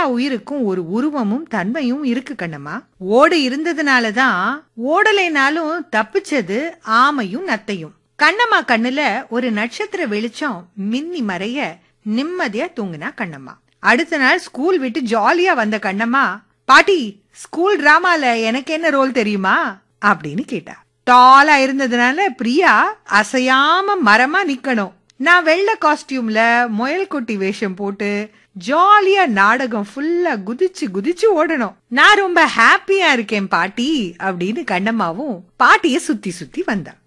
உயிருக்கும் ஒரு உருவமும் தன்மையும் இருக்கு கண்ணம்மா ஓடு இருந்ததுனால தான் ஓடலைனாலும் தப்பிச்சது ஆமையும் நத்தையும் கண்ணம்மா கண்ணுல ஒரு நட்சத்திர வெளிச்சம் மின்னி மறைய நிம்மதியா தூங்குனா கண்ணம்மா அடுத்த நாள் ஸ்கூல் விட்டு ஜாலியா வந்த கண்ணம்மா பாட்டி ஸ்கூல் டிராமால எனக்கு என்ன ரோல் தெரியுமா அப்படின்னு கேட்டா டாலா இருந்ததுனால பிரியா அசையாம மரமா நிக்கணும் நான் வெள்ளை காஸ்டியூம்ல முயல் குட்டி வேஷம் போட்டு ஜாலியா நாடகம் ஃபுல்லா குதிச்சு குதிச்சு ஓடணும் நான் ரொம்ப ஹாப்பியா இருக்கேன் பாட்டி அப்படின்னு கண்ணம்மாவும் பாட்டிய சுத்தி சுத்தி வந்தா